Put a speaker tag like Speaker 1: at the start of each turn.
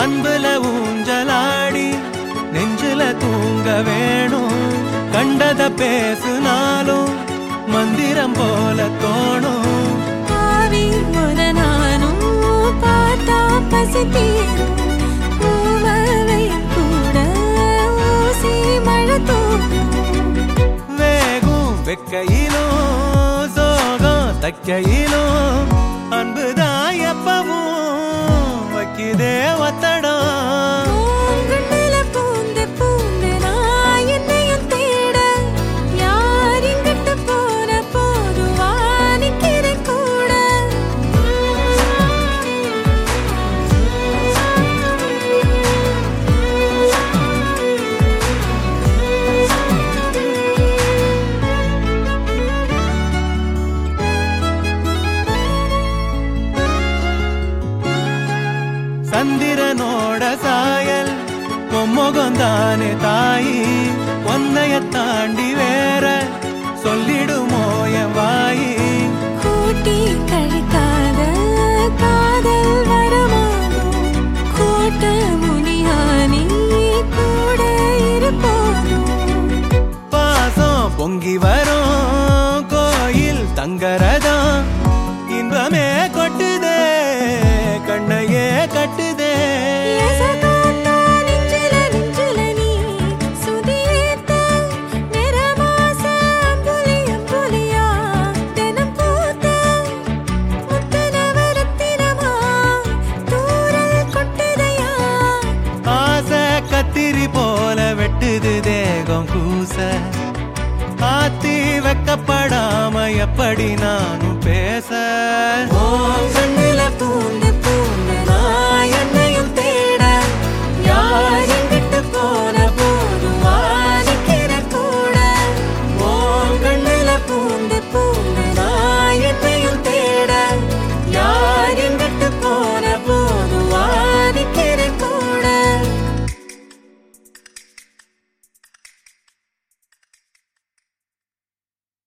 Speaker 1: அன்புல ஊஞ்சலாடி நெஞ்சுல தூங்க வேணும் கண்டத பேசுனாலும் மந்திரம் போல தோணும்
Speaker 2: ஆவி ஒரு நானும் பார்த்தா பசி தீரும் பூவவை கூட ஊசி மழை தூக்கும்
Speaker 1: வேகும் வெக்கையிலும் சோகம் தக்கையிலும் அன்புதான் எப்பவும் வைக்குதே ஒத்தடம்
Speaker 2: பூங்குழல பூந்து பூந்து நான் என்னையும் தேட யார் இங்கிட்டு போன போதுவா நிக்கிறேன் கூட
Speaker 1: சந்திரனோட சாயல் பொம்முகம் தானே தாயி ஒன்னைய தாண்டி வேற சொல்லிடுமோ என் வாயி
Speaker 2: கூட்டி கழிக்காத காதல் வரமானோ கோட்ட முனியானி கூட இருப்பானோ
Speaker 1: பாசம் பொங்கி வரும் கோயில் தங்கரதம் இன்பமே கொட்டுதே கண்ணையே கட்டுதே
Speaker 2: எசகாத்தா நெஞ்சில நெஞ்சில நீ சுதியேத்த நிறமாச அம்புலி அம்புலியா தினம் பூத்த முத்தனவரத்தினமா தூரல் கொட்டுதையா
Speaker 1: ஆசை கத்திரி போல வெட்டுது தேகம் கூச ஆத்தி வைக்கப்படாம எப்படி நானும்